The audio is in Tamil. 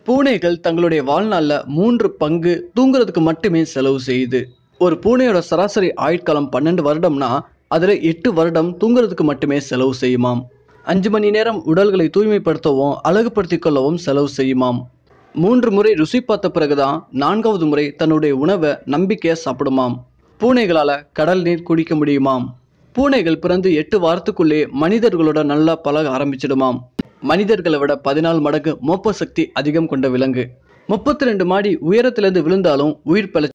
பூனைகள் தங்களுடைய வாழ்நாளில் மூன்று பங்கு தூங்குறதுக்கு மட்டுமே செலவு செய்யுது ஒரு பூனையோட சராசரி ஆயுட்காலம் பன்னெண்டு வருடம்னா அதில் எட்டு வருடம் தூங்குறதுக்கு மட்டுமே செலவு செய்யுமாம் அஞ்சு மணி நேரம் உடல்களை தூய்மைப்படுத்தவும் அழகுபடுத்திக் கொள்ளவும் செலவு செய்யுமாம் மூன்று முறை ருசி பார்த்த பிறகுதான் நான்காவது முறை தன்னுடைய உணவை நம்பிக்கையா சாப்பிடுமாம் பூனைகளால கடல் நீர் குடிக்க முடியுமாம் பூனைகள் பிறந்து எட்டு வாரத்துக்குள்ளே மனிதர்களோட நல்லா பழக ஆரம்பிச்சிடுமாம் மனிதர்களை விட பதினாலு மடங்கு மோப்ப சக்தி அதிகம் கொண்ட விலங்கு முப்பத்தி ரெண்டு மாடி உயரத்திலிருந்து விழுந்தாலும் உயிர் பிழைச்சு